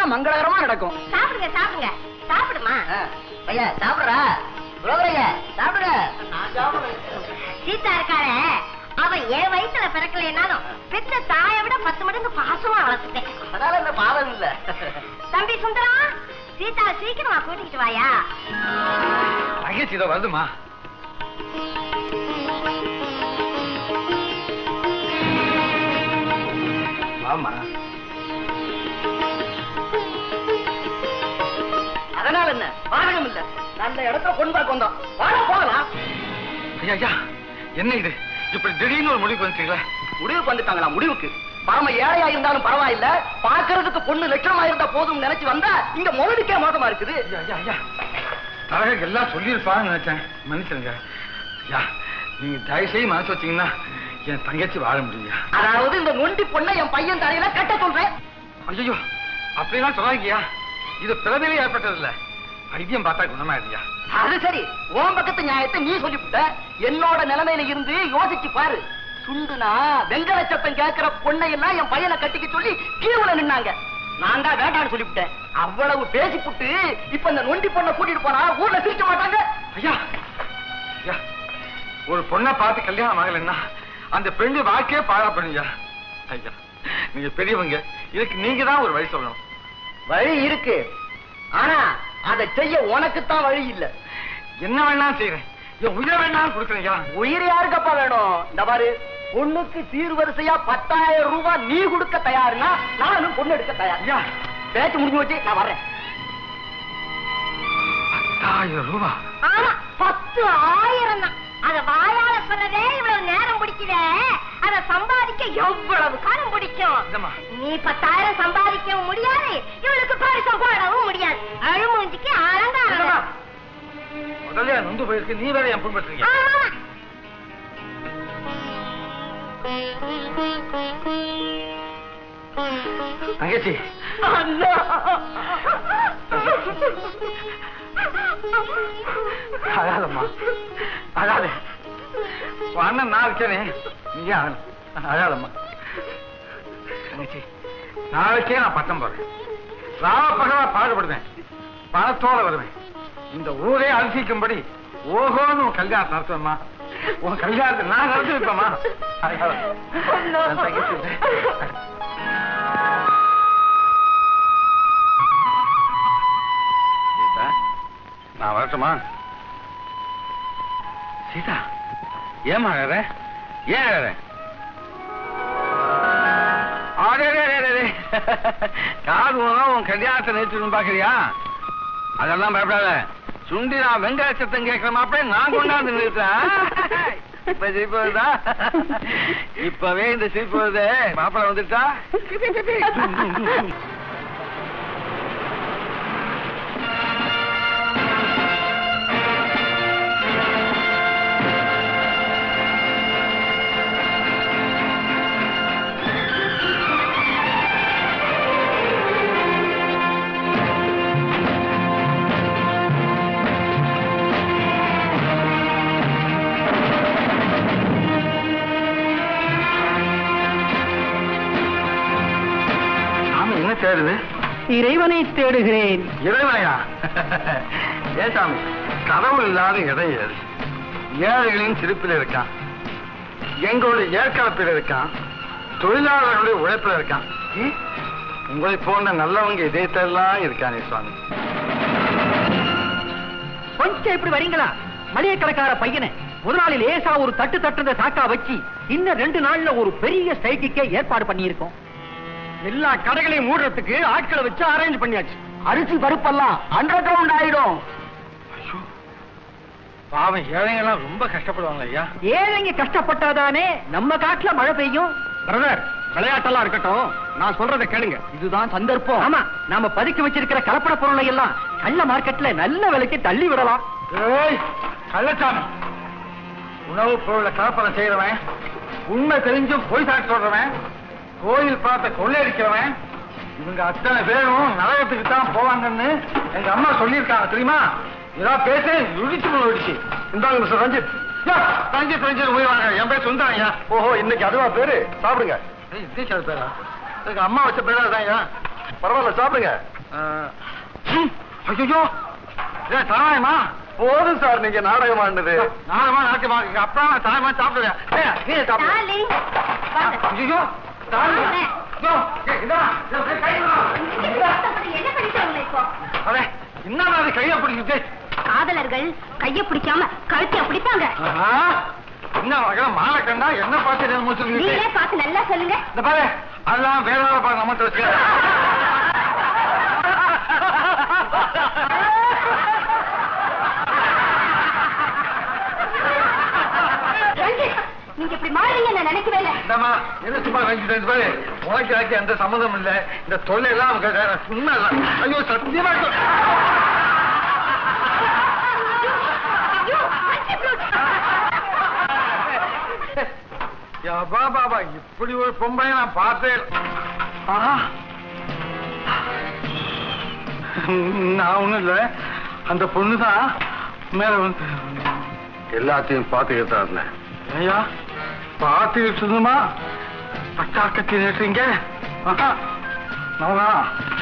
எல்லாம் மங்களகரமா நடக்கும் சாப்பிடுங்க சாப்பிடுங்க சாப்பிடுமா ஐயா சாப்பிடுறா புரோகரையா சாப்பிடுங்க சீதா இருக்காளே அவன் என் வயித்துல பிறக்கலைன்னாலும் பெத்த தாயை விட பத்து மடங்கு பாசமா வளர்த்துட்டேன் அதனால இந்த பாதம் இல்ல தம்பி சுந்தரம் சீதா சீக்கிரமா கூட்டிக்கிட்டு வாயா மகேஷ் இதோ வருதுமா ஆமா அதனால என்ன பாதகம் இல்ல நல்ல இடத்துல பொண்ணு பார்க்க வந்தோம் வாட போகலாம் ஐயா ஐயா என்ன இது இப்படி திடீர்னு ஒரு முடிவுக்கு வந்துட்டீங்களா முடிவுக்கு வந்துட்டாங்களா முடிவுக்கு பரம ஏழையா இருந்தாலும் பரவாயில்ல பாக்குறதுக்கு பொண்ணு லட்சணமா இருந்தா போதும் நினைச்சு வந்தா இங்க முதலுக்கே மோசமா இருக்குது ஐயா ஐயா ஐயா தரகர் எல்லாம் சொல்லியிருப்பான்னு நினைச்சேன் மன்னிச்சிருங்க ஐயா நீங்க தயவு செய்து மனசு வச்சீங்கன்னா என் தங்கச்சி வாழ முடியுங்க அதாவது இந்த நொண்டி பொண்ணை என் பையன் தலையில கட்ட சொல்றேன் ஐயோ அப்படிலாம் சொல்லாங்கய்யா இது பிறவிலே ஏற்பட்டது இல்ல வைத்தியம் பார்த்தா குணமாயிடுயா அது சரி உன் பக்கத்து நியாயத்தை நீ சொல்லிவிட்ட என்னோட நிலைமையில இருந்து யோசிச்சு பாரு சுண்டுனா வெங்கல சத்தம் கேட்கிற பொண்ணை எல்லாம் என் பையனை கட்டிக்க சொல்லி கீழே நின்னாங்க நான் தான் வேண்டாம்னு சொல்லிவிட்டேன் அவ்வளவு பேசிப்புட்டு இப்ப இந்த நொண்டி பொண்ணை கூட்டிட்டு போனா ஊர்ல சிரிக்க மாட்டாங்க ஐயா ஐயா ஒரு பொண்ணை பார்த்து கல்யாணம் ஆகலைன்னா அந்த பெண்ணு வாழ்க்கையே பாழா பண்ணுங்க ஐயா நீங்க பெரியவங்க இதுக்கு நீங்க தான் ஒரு வழி சொல்லணும் வழி இருக்கு ஆனா அதை செய்ய உனக்குத்தான் வழி இல்ல என்ன வேணாலும் செய்யறேன் என் உயிரை வேணாலும் கொடுக்குறீங்க உயிர் யாருக்கப்பா வேணும் இந்த பாரு பொண்ணுக்கு சீர்வரிசையா பத்தாயிரம் ரூபாய் நீ கொடுக்க தயாருன்னா நானும் பொண்ணு எடுக்க தயார் ஐயா பேச்சு முடிஞ்சு வச்சு நான் வர்றேன் பத்தாயிரம் ரூபா ஆமா பத்து ஆயிரம் தான் அத வாயால சொல்லவே இவ்வளவு நேரம் பிடிக்குத அத சம்பாதிக்க எவ்வளவு காலம் பிடிக்கும் இந்தம்மா. நீ பத்தாயிரம் சம்பாதிக்கவும் முடியாது இவளுக்கு பரிசம் போடவும் முடியாது அழுமூஞ்சிக்கு அலங்காரம் முதல்ல நொந்து போயிருக்கு நீ வேற என் புண்படுத்துறீங்க ஆமா. தங்கச்சி அண்ணா அழாதம்மா அழாதே உன் அண்ணன் நான் இருக்கேனே நீ அழணும் அழாதம்மா தங்கச்சி நாளைக்கே நான் பட்டம் போறேன் ராவ பகவா பாடுபடுவேன் பணத்தோட வருவேன் இந்த ஊரே அரிசிக்கும்படி ஓஹோன்னு உன் கல்யாணம் நடத்துவேம்மா உன் கல்யாணத்தை நான் நடத்தி வைப்பேம்மா அழாத. என் தங்கச்சி இது. சீதா நான் வரட்டுமா சீதா ஏமா அழற ஏன் அழற காது மூலம் உன் கல்யாணத்தை நிறுத்தணும் பாக்குறியா அதெல்லாம் பயப்படாத சுண்டி நான் வெங்காய சத்தம் கேட்கிற மாப்பிள நான் கொண்டாந்து நிறுத்தேன் இப்ப சிரிப்பு வருதா இப்பவே இந்த சிரிப்பு வருது மாப்பிள வந்துட்டா சாமி என்ன தேடுது இறைவனை தேடுகிறேன் இறைவனையா ஏன் சாமி கடவுள் இல்லாத இடம் ஏது ஏழைகளின் சிரிப்பில் இருக்கான் எங்களுடைய ஏற்கலப்பில் இருக்கான் தொழிலாளர்களுடைய உழைப்பில் இருக்கான் ம்? உங்களை போன்ற நல்லவங்க இதயத்தெல்லாம் இருக்கானே சுவாமி கொஞ்சம் இப்படி வரீங்களா மளிகை கடைக்கார பையனை முதலாளி லேசா ஒரு தட்டு தட்டுறத சாக்கா வச்சு இன்னும் ரெண்டு நாள்ல ஒரு பெரிய ஸ்ட்ரைக்குக்கே ஏற்பாடு பண்ணியிருக்கோம் எல்லா கடைகளையும் மூடுறதுக்கு ஆட்களை வச்சு அரேஞ்ச் பண்ணியாச்சு அரிசி பருப்பெல்லாம் அண்டர் கிரவுண்ட் ஆயிடும் ஐயோ பாவம் ஏழைங்கெல்லாம் ரொம்ப கஷ்டப்படுவாங்க ஐயா ஏழைங்க கஷ்டப்பட்டாதானே நம்ம காட்டுல மழை பெய்யும் பிரதர் விளையாட்டெல்லாம் இருக்கட்டும் நான் சொல்றதை கேளுங்க இதுதான் சந்தர்ப்பம் ஆமா நாம பதுக்கி வச்சிருக்கிற கலப்பட பொருளை எல்லாம் கள்ள மார்க்கெட்ல நல்ல விலைக்கு தள்ளி விடலாம் ஏய் கள்ளச்சாமி உணவு பொருளை கலப்படம் செய்யறவன் உண்மை தெரிஞ்சும் போய் சாட்டு சொல்றவன் கோயில் பார்த்த கொள்ளையடிக்கிறவன் இவங்க அத்தனை பேரும் நரகத்துக்கு தான் போவாங்கன்னு எங்க அம்மா சொல்லியிருக்காங்க தெரியுமா ஏதாவது பேச இடிச்சு போல இடிச்சு இந்தாங்க மிஸ்டர் ரஞ்சித் யா, ரஞ்சித் ரஞ்சித் உயிர் வாங்க என் பேர் சுந்தரங்க ஓஹோ இன்னைக்கு அதுவா பேரு சாப்பிடுங்க பேரா எங்க அம்மா வச்ச பேரா தான் பரவாயில்ல சாப்பிடுங்க ஐயோ ஏன் தாயமா போதும் சார் நீங்க நாடகம் ஆடினது நாளமா நாட்டியமா எங்க அப்பா தாயமா சாப்பிடுவேன் ஏய், நீ சாப்பிடு டார்லிங் வாங்க ஐயோ தாயமா வாங்க. ஐயோ ஏய், இந்தா, இந்தா, கை- கை வா. இங்க கஷ்டப்பட்டு என்ன பண்ணிட்டாங்க இப்போ அடே, என்ன மாதிரி கையை பிடிச்சிட்டு காதலர்கள் கைய பிடிக்காம கழுத்தை பிடிப்பாங்க என்ன வகை மாலை கண்டா என்ன பார்த்து என்ன முடிச்சிருக்கு நீங்களே பார்த்து நல்லா சொல்லுங்க இந்த பாரு அதெல்லாம் வேற வேற பாரு நம்ம வச்சு ரஞ்சித், நீங்க இப்படி மாறுறீங்க நான் நினைக்கவே இல்லை இந்தம்மா என்ன சும்மா ரெண்டு ரெண்டு பேரு உனக்கு எனக்கு எந்த சம்மந்தம் இல்ல இந்த தொல்லை எல்லாம் அவங்க க- சும்மா இல்ல ஐயோ சத்தியமா சொல்- ஐயோ, ரஞ்சித் ப்ளூட். யப்பா பாபா இப்படி ஒரு பொம்பளை நான் பார்த்தே இல்ல. ஆ. நான் ஒண்ணும் இல்ல அந்த பொண்ணுதான் மேல வந்து எல்லாத்தையும் பார்த்துக்கிட்டு தான் இருந்தேன் ஐயா பார்த்துக்கிட்டு இருந்தோமா பட்டா கட்டி நிட்டுறீங்க நவனா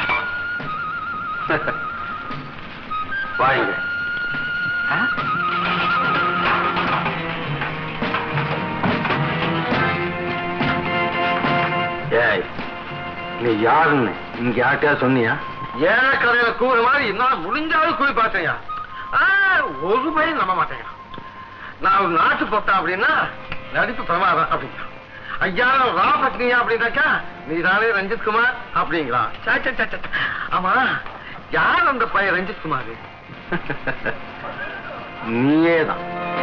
வாங்க ஏய் நீ யாருன்னு இங்க யார்கிட்டயா சொன்னியா ஏன் கதையில கூற மாதிரி நான் முடிஞ்சாலும் கூறி பார்த்தேயா ஒரு பையன் நம்ப மாட்டேங்க நான் ஒரு நாட்டு போட்டேன் அப்படின்னா நடிப்பு பிரமாதம் அப்படிங்க ஐயா ரா பத்னியா அப்படின்னாக்கா நீ தானே ரஞ்சித் குமார் அப்படிங்களா சே, சே, சே, சே. ஆமா யார் அந்த பையன் ரஞ்சித் குமார் நீயே தான்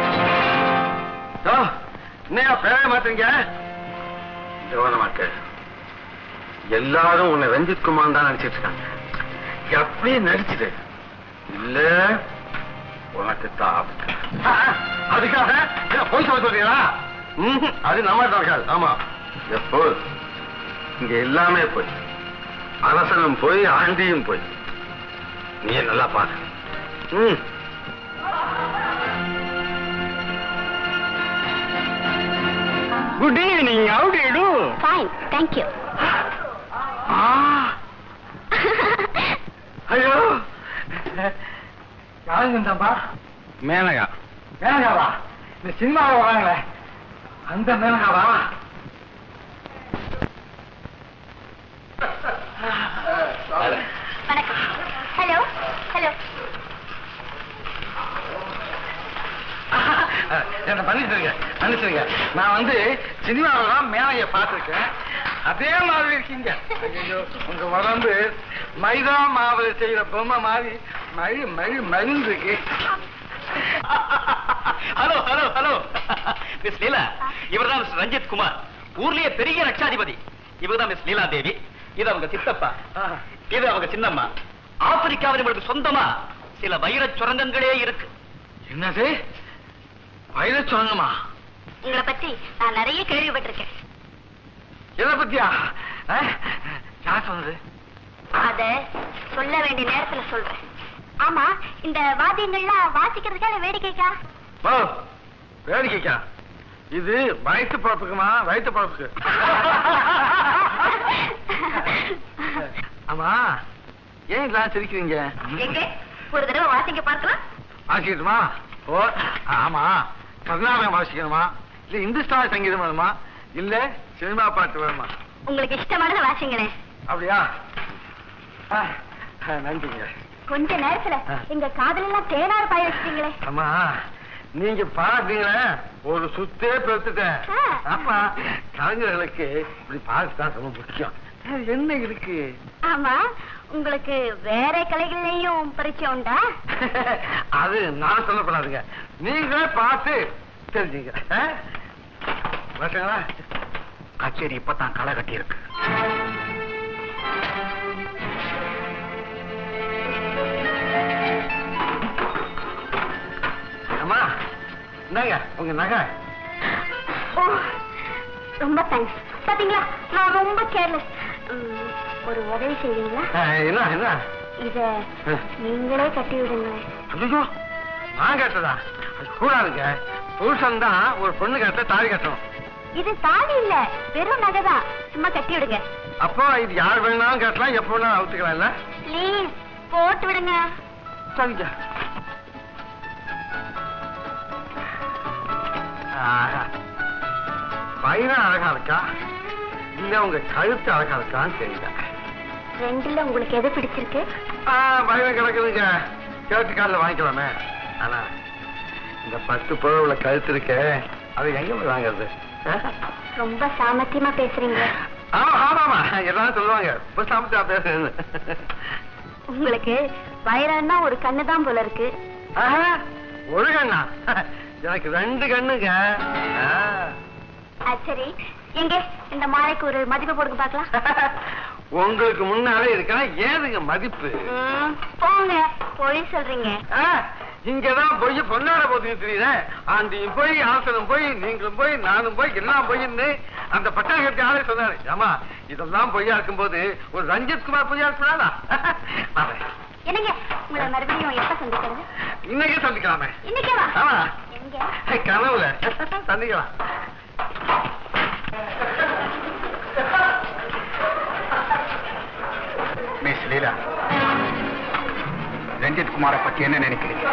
என்னையா பேர மாட்டீங்க கவனமாக்க எல்லாரும் உன்னை ரஞ்சித் குமார் தான் நினைச்சிட்டு இருக்காங்க அப்படியே நடிச்சுட்டு இல்ல உனக்கு தான் ஆபத்து ஆ, அதுக்காக ஏன் போய் சொல்ல சொல்றீங்களா ம்ஹும். அது நம்ம நடக்காது ஆமா எப்போ இங்க எல்லாமே போய் அரசனும் போய் ஆண்டியும் போய் நீ நல்லா பாரு ம் good evening how do do fine thank you ஐயோ யாருங்க இந்தப்பா மேனகா மேனகாவா இந்த சினிமாவில் வராங்களே அந்த மேனகாவா வணக்கம் ஹலோ ஹலோ என்ன பண்ணிட்டுருங்க மன்னிச்சிருங்க நான் வந்து சினிமாவில் தான் மேனைய பார்த்துருக்கேன் அதே மாதிரி இருக்கீங்க ஐயோ உங்க உடம்பு மைதா மாவுல செய்யற பொம்மை மாதிரி மழி மழி மருந்துருக்கு hello hello hello miss Leela இவர்தான் மிஸ் ரஞ்சித் குமார் ஊர்லயே பெரிய ரட்சாதிபதி இவர்தான் மிஸ் லீலா தேவி இது அவங்க சித்தப்பா இது அவங்க சின்னம்மா ஆப்பிரிக்காவில் இவங்களுக்கு சொந்தமா சில வைரச் சுரங்கங்களே இருக்கு என்னது வயல சொல்லுங்கம்மா உங்களை பத்தி நான் நிறைய கேள்விப்பட்டிருக்கேன் எதை பத்தியா ஆ? யார் சொன்னது அத சொல்ல வேண்டிய நேரத்துல சொல்றேன் ஆமா இந்த வாத்தியங்கள்லாம் வாசிக்கிறதுக்கா இல்ல வேடிக்கைக்கா ஓ வேடிக்கைக்கா இது வயிற்று பழப்புக்குமா வயிற்று பழப்புக்கு ஆமா ஏன் இதெல்லாம் சிரிக்கிறீங்க எங்க ஒரு தடவை வாசிக்க பார்க்கலாம் வாசிக்கட்டுமா ஓ ஆமா கர்நாடகம் வாசிக்கணுமா இல்ல இந்துஸ்தானி சங்கீதம் வேணுமா இல்ல சினிமா பாட்டு வேணுமா உங்களுக்கு இஷ்டமானதை வாசிங்களேன் அப்படியா ஆ, ஆ, நன்றிங்க கொஞ்ச நேரத்துல ஆ. எங்க காதலெல்லாம் தேனாறு பாய வச்சிட்டீங்களே அம்மா நீங்க பாத்தீங்களே ஒரு சுத்தே பெருத்துட்டேன் ஆ. ஆமா கலைஞர்களுக்கு இப்படி பாட்டு தான் ரொம்ப முக்கியம் வேற என்ன இருக்கு ஆமா உங்களுக்கு வேற கலைகள்லயும் பரிச்சயம் உண்டா அது நான் சொல்லப்படாதுங்க நீங்களே பார்த்து தெரிஞ்சுங்க ஆ? வரட்டுங்களா? கச்சேரி இப்பதான் களை கட்டி இருக்கு அம்மா இந்தாங்க உங்க நகை ஓ ரொம்ப தேங்க்ஸ் பாத்தீங்களா நான் ரொம்ப கேர்லெஸ் ஒரு உதவி செய்வீங்களா ஆ, என்ன என்ன இத நீங்களே கட்டி விடுங்களேன் ஐயோ நான் கேட்டதா அது கூடாதுங்க புருஷன் தான் ஒரு பொண்ணு கேட்ட தாலி கட்டணும் இது தாலி இல்ல வெறும் நகைதான் சும்மா கட்டி விடுங்க அப்போ இது யார் வேணாலும் கட்டலாம் எப்போ வேணாலும் அவுத்துக்கலாம் இல்ல ப்ளீஸ் போட்டு விடுங்க சரிங்க ஆஹா. பையன் அழகா இருக்கா இல்ல உங்க கழுத்து அழகா இருக்கான்னு தெரியல ரெண்டுல உங்களுக்கு எது பிடிச்சிருக்கு ஆ, பையன் கிடக்குதுங்க கேட்டு காலில் வாங்கிக்கலாமே ஆனா இந்த பத்து புழவுல கழுத்து இருக்கே அது எங்க போய் வாங்குறது ஆ? ரொம்ப சாமர்த்தியமா பேசுறீங்க ஆமா ஆமாமா எல்லாரும் சொல்லுவாங்க இப்ப சாப்பிட்டா பேசுறது உங்களுக்கு வைரம்னா ஒரு கண்ணு தான் போல இருக்கு ஆஹா, ஒரு கண்ணா எனக்கு ரெண்டு கண்ணுங்க ஆ. ஆ, சரி எங்க இந்த மாலைக்கு ஒரு மதிப்பு போடுங்க பார்க்கலாம் உங்களுக்கு முன்னாலே இருக்கா ஏதுங்க மதிப்பு ம், போங்க பொய் சொல்றீங்க ஆ, இங்கதான் போய் பொன்னாட போதுங்க தெரியுதே ஆண்டியும் போய் ஆசனம் போய் நீங்களும் போய் நானும் போய் எல்லாம் போயின்னு அந்த பட்டாக்கட்டி ஆளே சொன்னாரு ஆமா இதெல்லாம் பொய்யா இருக்கும்போது ஒரு ரஞ்சித் குமார் பொய்யா இருக்கிறாரா என்னங்க உங்களை மறுபடியும் எப்ப சந்திக்கிறது இன்னைக்கே சந்திக்கலாமே இன்னைக்கே வா ஆமா எங்க கனவுல சந்திக்கலாம் மிஸ் லீலா ரஞ்சித் குமாரை பத்தி என்ன நினைக்கிறீங்க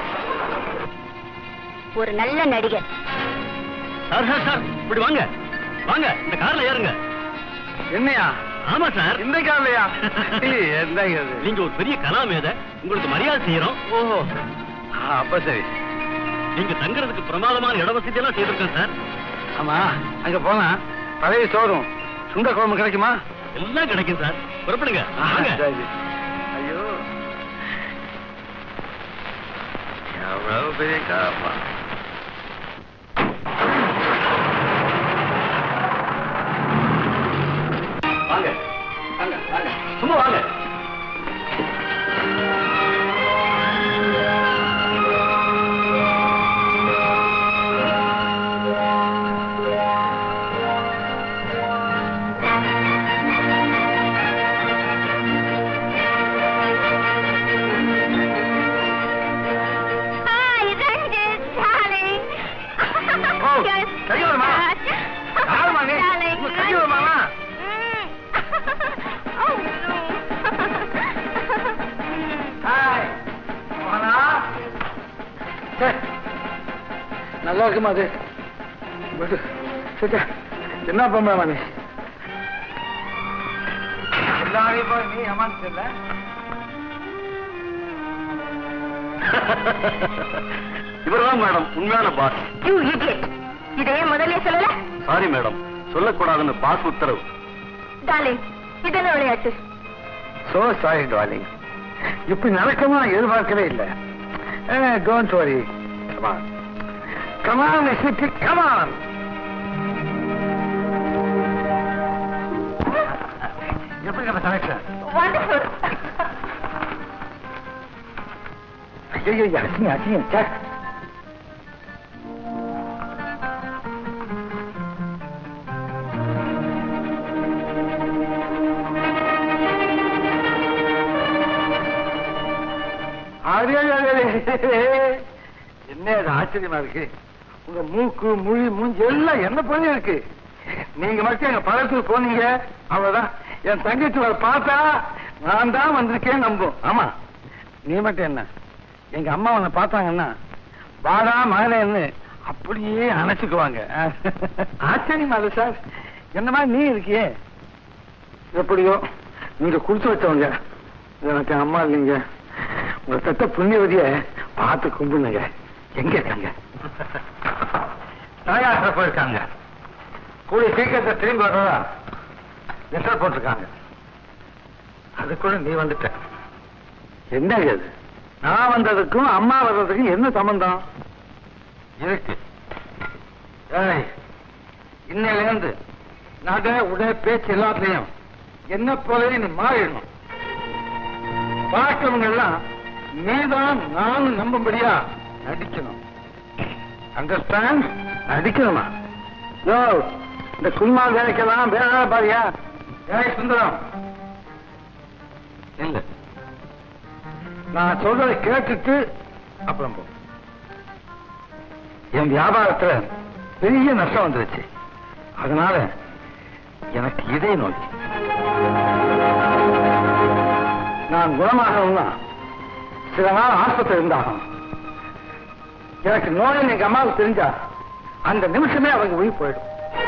ஒரு நல்ல நடிகர் சார் சார் சார் இப்படி வாங்க வாங்க இந்த கார்ல ஏறுங்க என்னையா ஆமா சார் இந்த காலையா என்ன இது? நீங்க ஒரு பெரிய கலாமேத உங்களுக்கு மரியாதை செய்யறோம் ஓஹோ ஆ, அப்ப சரி நீங்க தங்குறதுக்கு பிரமாதமான இட வசதி எல்லாம் செய்திருக்கேன் சார் ஆமா அங்க போனா பழைய சோறும் சுண்ட குழம்பு கிடைக்குமா எல்லாம் கிடைக்கும் சார் புறப்படுங்க ஆ, வாங்க சரி. ஐயோ எவ்வளவு பெரிய காப்பா வாங்க வாங்க வாங்க சும்மா வாங்க Hi, Ranjit, darling. Oh, Yes. கையோரமா? யாரும்மா நீ? Darling, உங்க கையோரமாவா? Mm. oh, no. ஹாய் மோகனா சே, நல்லா இருக்குமா அது விடு. சே, சே. என்ன பண்ற நீ எல்லாரையும் போய் நீ ஏமாந்துட்டல இவர்தான் மேடம் உண்மையான பாஸ் You idiot. இதையே முதல்ல சொல்லல சாரி மேடம் சொல்லக்கூடாதுன்னு பாஸ் உத்தரவு டார்லிங் இதெல்லாம் விளையாட்டு சோ சாரி டார்லிங் இப்படி நடக்குமா நான் எதிர்பார்க்கவே இல்லை don't worry come on come on come on எப்படி நம்ம கனெக்ஷன் Wonderful. ஐயோ அசிங்க அசிங்க சே அதே, அதே, அதே. என்ன இது ஆச்சரியமா இருக்கு உங்க மூக்கு மொழி மூஞ்சி எல்லாம் என்ன போல இருக்கு நீங்க மட்டும் எங்க பழத்துக்கு போனீங்க அவ்வளவுதான் என் தங்கச்சி வர பார்த்தா நான் தான் வந்திருக்கேன் நம்பும் ஆமா நீ மட்டும் என்ன எங்க அம்மா உன்னை பார்த்தாங்கன்னா வாடா மகனேன்னு அப்படியே அணைச்சுக்குவாங்க ஆச்சரியமா அது சார் என்ன மாதிரி நீ இருக்கியே எப்படியோ நீங்க குடுத்து வச்சவங்க எனக்கு அம்மா இல்லைங்க உங்க தட்ட புண்ணியவதிய பார்த்து கும்பிடுங்க எங்க இருக்காங்க தாயாச போயிருக்காங்க கூடிய சீக்கிரத்தை திரும்பி வர்றதா லெட்டர் போட்டிருக்காங்க அதுக்குள்ள நீ வந்துட்ட என்ன அது நான் வந்ததுக்கும் அம்மா வர்றதுக்கும் என்ன சம்பந்தம் இருக்கு ஏய், இன்னையில இருந்து நகை உடை பேச்சு எல்லாத்துலயும் என்ன போலவே நீ மாறிடணும் பார்க்கவங்க எல்லாம் நீதான் நானும் நம்பும்படியா நடிக்கணும் அண்டர்ஸ்டாண்ட் நடிக்கணுமா யோ இந்த குல்மா வேலைக்கெல்லாம் வேணா பாரியா ஏய் சுந்தரம் இல்ல நான் சொல்றதை கேட்டுட்டு அப்புறம் போ என் வியாபாரத்துல பெரிய நஷ்டம் வந்துருச்சு அதனால எனக்கு இதே நோய் நான் குணமாகணும்னா சில நாள் ஆஸ்பத்திரி இருந்தாகணும் எனக்கு நோய் எங்க அம்மாவுக்கு தெரிஞ்சா அந்த நிமிஷமே அவங்க உயிர் போயிடும்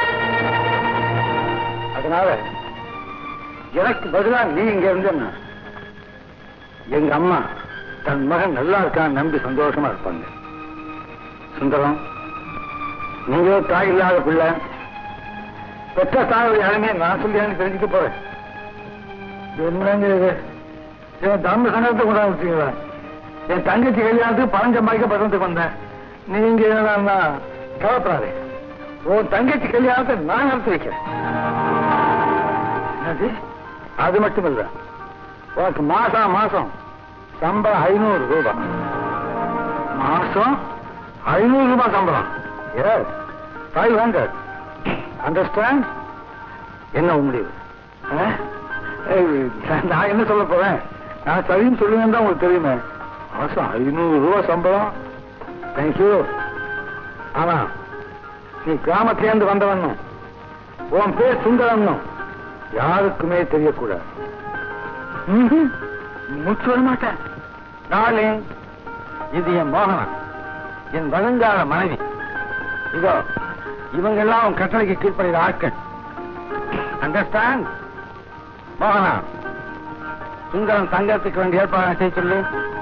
அதனால எனக்கு பதிலா நீ இங்க இருந்தேன்னா எங்க அம்மா தன் மகன் நல்லா இருக்கான்னு நம்பி சந்தோஷமா இருப்பாங்க சுந்தரம் நீங்க தாய் இல்லாத பிள்ளை பெற்ற தாய் யாருமே நான் சொல்லியான்னு தெரிஞ்சுக்க போறேன் என்னங்க இது என் தம்பி சங்கத்தை கூட வச்சுங்களா என் தங்கச்சி கல்யாணத்துக்கு பணம் சம்பாதிக்க பட்டத்துக்கு வந்தேன் நீங்க என்னன்னா கவப்படாதே உன் தங்கச்சி கல்யாணத்தை நான் நடத்தி வைக்கிறேன் என்னது? அது மட்டும் இல்ல உனக்கு மாசம் மாசம் சம்பளம் ஐநூறு ரூபாய் மாசம் ஐநூறு ரூபாய் சம்பளம் எஸ் ஃபைவ் ஹண்ட்ரட் அண்டர்ஸ்டாண்ட் என்ன உன் முடிவு ஆ? ஏய், நான் என்ன சொல்ல போறேன் நான் சரின்னு சொல்லுவேன் தான் உங்களுக்கு தெரியுமே மாசம் ஐநூறு ரூபாய் சம்பளம் தேங்க்யூ ஆனா நீ கிராமத்திலேருந்து வந்தவனும் உன் பேர் சுந்தரம்னும் யாருக்குமே தெரியக்கூடாது ம்ஹும். மூச்சு வர மாட்டேன் டார்லிங் இது என் மோகனம் என் வருங்கால மனைவி இதோ இவங்க எல்லாம் உன் கட்டளைக்கு கீழ்ப்படுகிற ஆட்கள் அண்டர்ஸ்டாண்ட் மோகனா சுந்தரம் தங்கத்துக்கு வேண்டிய ஏற்பாடு செய்ய சொல்லு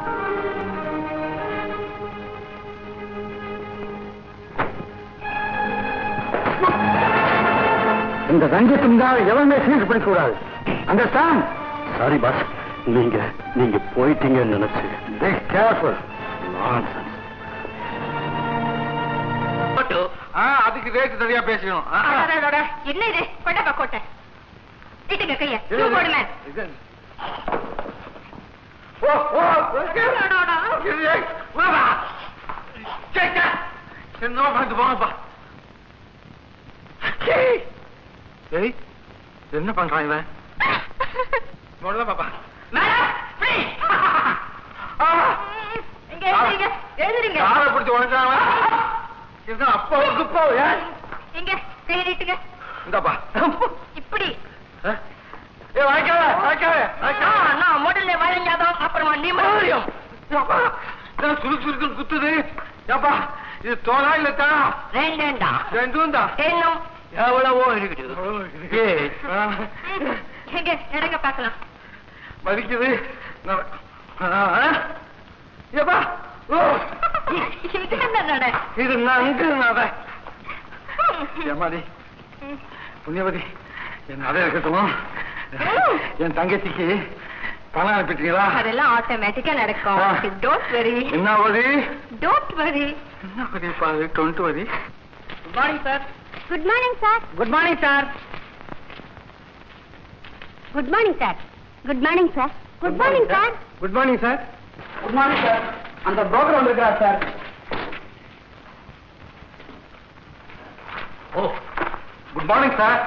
இந்த ரஞ்சத்தும் தான் எவனுமே சீர் பிடிக்க கூடாது அண்டர்ஸ்டாண்ட் சாரி பாஸ் நீங்க நீங்க போயிட்டீங்கன்னு நினைச்சு பி கேர்ஃபுல் அதுக்கு ரேட்டு சரியா பேசணும் அடடடட, என்ன இது கொண்டப்பா கோட்டை இட்டுங்க கைய ஷூ போடுமே ஓ ஓ அடடடா. என்னவா பார்த்து போங்கப்பா ஏய் என்ன பண்றான் இவன் முதல்ல பாப்பா மேடம், free. இங்க எழுதுறீங்க எழுதுறீங்க காரை பிடிச்சி உழைச்சான் இதுதான் அப்பாவுக்கு இப்போ ஏன் இங்க கை நீட்டுங்க இந்தாப்பா இப்படி ஏ வாய்க்காத வாய்க்காத ஆ, நான் முதல்ல வழங்காதான் அப்புறமா நீ மறுபடியும் நான் சுருக்கு சுருக்குன்னு குத்துது ஏப்பா இது தோலா இல்லத்தா ரெண்டேண்டா ரெண்டும் தான் இன்னும் எவ்வளவோ இருக்குது ஏய், ஆ, எங்க இடங்க பார்க்கலாம் வலிக்குது நான்- ஆ, ஆ. ஏப்பா ஓ இது என்ன நட இது நங்கு நட ஏமாடி புண்ணியவதி என் நட இருக்கட்டும் என் தங்கச்சிக்கு பணம் அனுப்பிட்டீங்களா அதெல்லாம் ஆட்டோமேட்டிக்கா நடக்கும் ஆ. டோன்ட் வெரி என்ன வரி டோன்ட் வெரி என்ன வரி பாரு டுவெண்ட்டி வரி good morning sir good morning sir good morning sir good morning sir good morning sir good morning sir good morning sir good morning sir அந்த புரோக்கர் வந்திருக்கிறார் sir oh good morning sir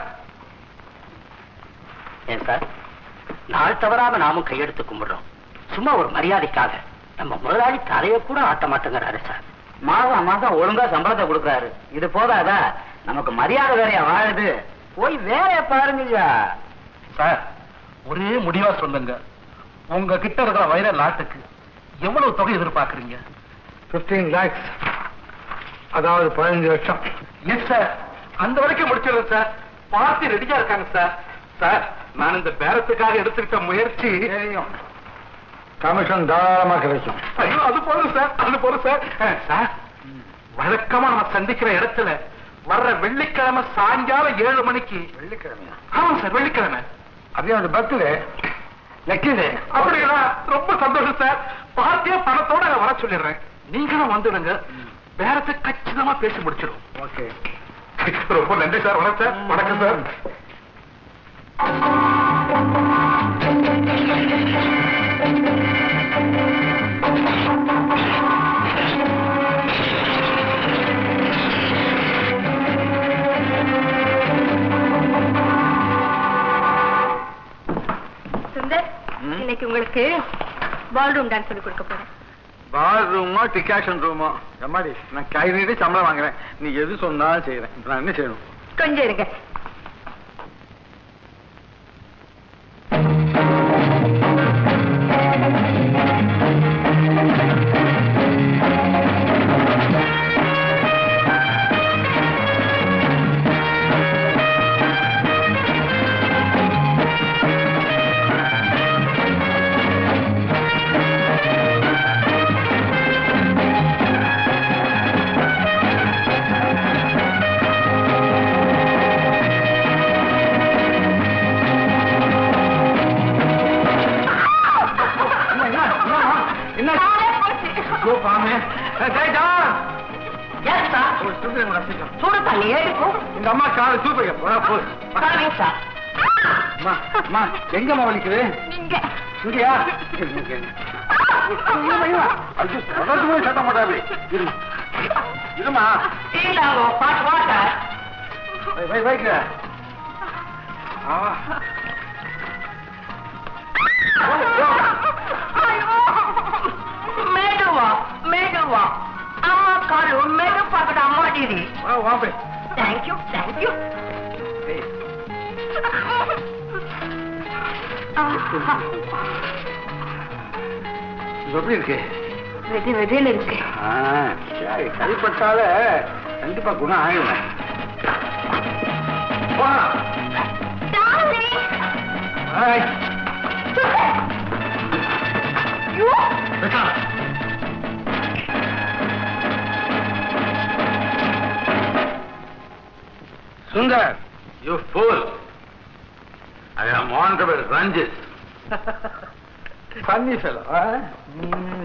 ஏன் sir நாள் தவறாம நாமும் கையெடுத்து கும்பிடுறோம் சும்மா ஒரு மரியாதைக்காக நம்ம முதலாளி தலைய கூட ஆட்ட மாட்டேங்கிறாரு சார் மாதம் மாதம் ஒழுங்கா சம்பளத்தை கொடுக்கறாரு இது போதாதா நமக்கு மரியாதை வேறையா வாழுது போய் வேலைய பாருங்கய்யா சார் ஒரே முடிவா சொல்லுங்க உங்க கிட்ட இருக்கிற வைர லாட்டுக்கு எவ்வளவு தொகை எதிர்பார்க்கறீங்க பிப்டீன் லேக்ஸ் அதாவது பதினஞ்சு லட்சம் எஸ் சார் அந்த வரைக்கும் முடிச்சிடுறேன் சார் பார்ட்டி ரெடியா இருக்காங்க சார் சார் நான் இந்த பேரத்துக்காக எடுத்துக்கிட்ட முயற்சி கமிஷன் தாராளமா கிடைக்கும் ஐயோ அது போதும் சார் அது போதும் சார் அஹ், சார் வழக்கமா நம்ம சந்திக்கிற இடத்துல வர்ற வெள்ளிக்கிழமை சாயங்காலம் ஏழு மணிக்கு வெள்ளிக்கிழமையா ஆமா சார் வெள்ளிக்கிழமை அப்படியே அந்த பர்த்டே லக்கிடே அப்படிங்களா ரொம்ப சந்தோஷம் சார் பார்ட்டியா பணத்தோட அங்க வர சொல்லிடுறேன் நீங்களும் வந்துடுங்க பேரத்தை கச்சிதமா பேசி முடிச்சிடும் ஓகே ரொம்ப நன்றி சார் வணக்கம் சார் வணக்கம் சார் சுந்தர் ம்? இன்னைக்கு உங்களுக்கு பால் ரூம் டான்ஸ் சொல்லி கொடுக்க போறேன் பால் ரூமோ டிகாஷன் ரூமோ எம்மாடி நான் கை நீட்டி சம்பளம் வாங்குறேன் நீ எது சொன்னாலும் செய்யறேன் இப்ப நான் என்ன செய்யணும் கொஞ்சம் இருங்க எஸ் சார் சூடு தண்ணி ஏடுக்கும் இந்த அம்மா காலை தூப்பைங்க போடா போது சரிங்க சார் அம்மா அம்மா எங்கம்மா வலிக்குது நீங்க இங்கயா சத்தம் போட்டாது இருமா இருமா டீலாங்கோ பாட்டு வாட்டர் வை, வை வைக்க ஆ மெதுவா மெதுவா அம்மா காலு மெது பக்கட அம்மா டிடி வா வா போய் தேங்க்யூ தேங்க்யூ ஏய், இது எப்படி இருக்கு வெது வெதுன்னு இருக்கு ஆ, சரி, கைப்பட்டாலே கண்டிப்பா குணம் ஆயிடும் போடா. டார்லிங் ஏய், யூ வெக்கா. Sundar You fool! I am Honorable Ranjit. funny fellow, huh? Mm.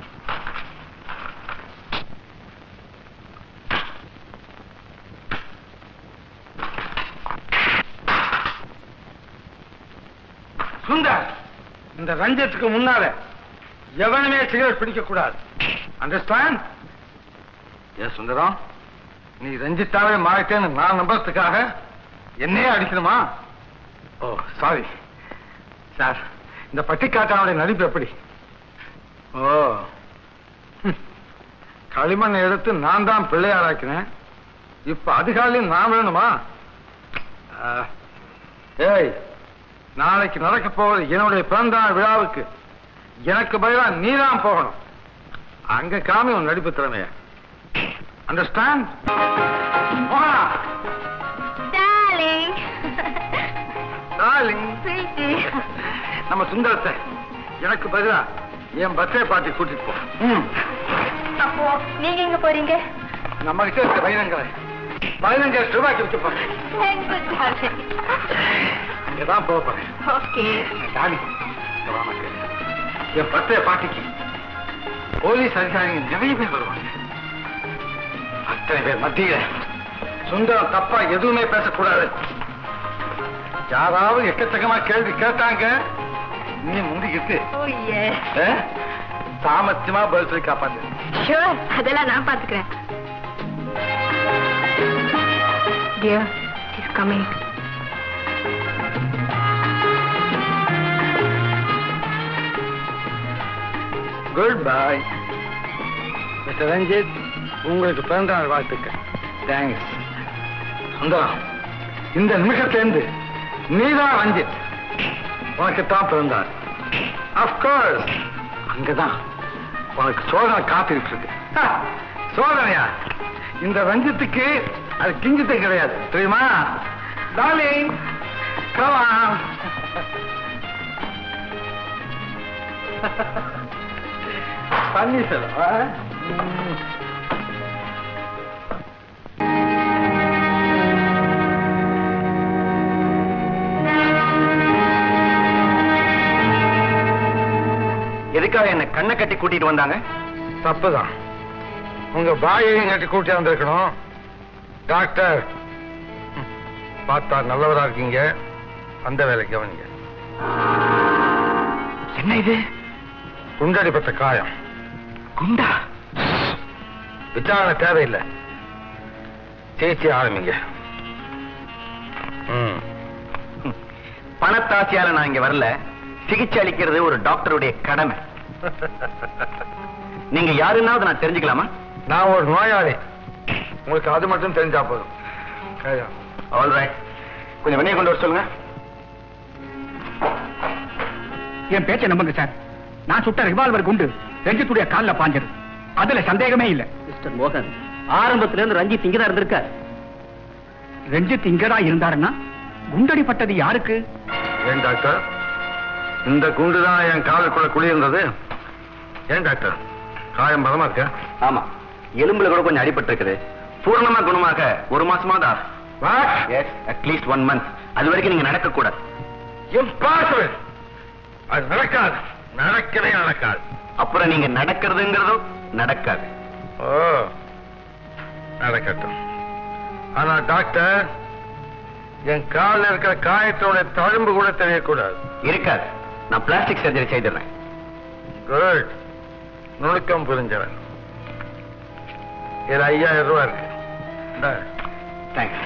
Sundar இந்த ரஞ்சத்துக்கு முன்னால எவனுமே சிகரெட் பிடிக்க கூடாது அண்டர்ஸ்டாண்ட் Yes, சுந்தரம் நீ ரஞ்சித்தாவே மாறிட்டேன்னு நான் நம்புறதுக்காக என்னையே அடிக்கணுமா ஓ சாரி சார் இந்த பட்டிக்காட்டானுடைய நடிப்பு எப்படி ஓ ஹம். களிமண்ணை எடுத்து நான் தான் பிள்ளையாராக்கினேன் இப்ப அதிகாலையும் நான் வேணுமா ஆ. ஏய் நாளைக்கு நடக்க போவது என்னுடைய பிறந்தநாள் விழாவுக்கு எனக்கு பதிலா நீ தான் போகணும் அங்க காமி உன் நடிப்பு திறமைய அண்டர்ஸ்டாண்ட் டார்லிங் டார்லிங் ஸ்வீட்டி நம்ம சுந்தரத்தை எனக்கு பதிலா என் பர்த்டே பார்ட்டி கூட்டிட்டு போ ம். அப்போ நீங்க எங்க போறீங்க நம்ம கிட்ட இருக்க வைரங்களை பதினஞ்சாயிரம் ரூபாய்க்கு விற்க போறேன் தேங்க்ஸ் டார்லிங் அங்கதான் போக போறேன் ஓகே டார்லிங் இங்க வா மக்களே. என் பர்த்டே பார்ட்டிக்கு போலீஸ் அதிகாரிங்க நிறைய பேர் வருவாங்க அத்தனை பேர் மத்தியில சுந்தரம் தப்பா எதுவுமே பேசக்கூடாது யாராவது எக்கச்சக்கமா கேள்வி கேட்டாங்க நீ முந்திக்கிட்டு ஓ ஏ ஆ? சாமர்த்தியமா பதில் சொல்லி காப்பாத்து ஷூர் அதெல்லாம் நான் பாத்துக்கிறேன் dear is coming good bye mister Ranjith உங்களுக்கு பிறந்த நாள் வாழ்த்துக்கள் தேங்க்ஸ் சுந்தரம் இந்த நிமிஷத்திலிருந்து நீதான் ரஞ்சித் உனக்கு தான் பிறந்தார் அப்கோர்ஸ் அங்கதான் உனக்கு சோதனை காத்திருக்கு இருக்கு ஹா, சோதனையா இந்த ரஞ்சித்துக்கு அது கிஞ்சித்து கிடையாது தெரியுமா டார்லிங் கலாம் Funny fellow, huh? Mm. எதுக்காக என்ன கண்ணை கட்டி கூட்டிட்டு வந்தாங்க தப்புதான் உங்க பாயையும் கட்டி கூட்டி வந்திருக்கணும் டாக்டர் ம், பார்த்தா நல்லவரா இருக்கீங்க அந்த வேலை கவனிங்க என்ன இது குண்டடிப்பட்ட காயம் குண்டா விசாரணை தேவையில்லை சிகிச்சை ஆரம்பிங்க ம் பணத்தாசையால நான் இங்க வரல சிகிச்சை அளிக்கிறது ஒரு டாக்டருடைய கடமை நீங்க யாருன்னாவது நான் தெரிஞ்சுக்கலாமா நான் ஒரு நோயாளி உங்களுக்கு அது மட்டும் தெரிஞ்சா போதும் கையம். ஆல் ரைட் கொஞ்சம் வெண்ணெய் கொண்டு வர சொல்லுங்க என் பேச்சை நம்புங்க சார் நான் சுட்ட ரிவால்வர் குண்டு ரஞ்சித்துடைய கால்ல பாஞ்சது அதுல சந்தேகமே இல்ல மிஸ்டர் மோகன் ஆரம்பத்துல இருந்து ரஞ்சித் இங்கதான் இருந்திருக்கார் ரஞ்சித் இங்கதான் இருந்தாருன்னா குண்டடிப்பட்டது யாருக்கு ஏன் டாக்டர் இந்த குண்டு தான் என் காலுக்குள்ள குளிர்ந்தது ஏன் டாக்டர் காயம் பலமா இருக்க ஆமா எலும்புல கூட கொஞ்சம் அடிபட்டு இருக்குது பூரணமா குணமாக ஒரு மாசமாவது ஆகும் எஸ் அட்லீஸ்ட் ஒன் மந்த் அது வரைக்கும் நீங்க நடக்க கூடாது இம்பாசிபிள் அது நடக்காது நடக்கவே நடக்காது அப்புறம் நீங்க நடக்கிறதுங்கிறதும் நடக்காது ஓ நடக்கட்டும் ஆனா டாக்டர் என் காலில் இருக்கிற காயத்தோட தழும்பு கூட தெரியக்கூடாது இருக்காது நான் பிளாஸ்டிக் சர்ஜரி செய்திடுறேன் குட் நுணுக்கம் புரிஞ்சவன் இது ஐயாயிரம் ரூபாய் இருக்கு இந்தா. தேங்க்ஸ்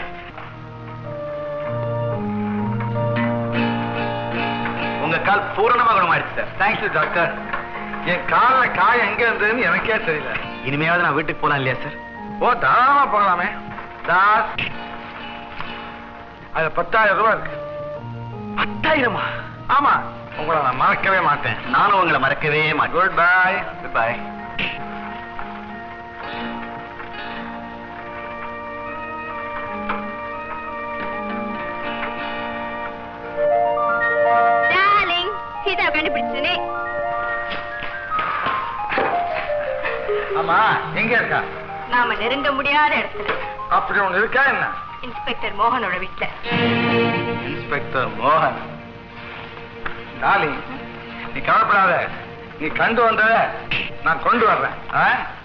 உங்க கால் பூரணமா குணமாயிடுச்சு சார் தேங்க்யூ டாக்டர் என் காலில் காயம் எங்க இருந்ததுன்னு எனக்கே தெரியல இனிமையாவது நான் வீட்டுக்கு போலாம் இல்லையா சார் ஓ தாராளமா போகலாமே தாஸ் அது பத்தாயிரம் ரூபாய் இருக்கு பத்தாயிரமா ஆமா உங்களை நான் மறக்கவே மாட்டேன் நானும் உங்களை மறக்கவே மாட்டேன் good bye bye darling Sita கண்டுபிடிச்சனே ஆமா எங்க இருக்கா நாம நெருங்க முடியாத இடத்துல அப்படி ஒண்ணு இருக்கா என்ன இன்ஸ்பெக்டர் மோகனோட வீட்டுல இன்ஸ்பெக்டர் மோகன் டாலி நீ கவலைப்படாத நீ கண்டு வந்தத நான் கொண்டு வர்றேன் ஆ?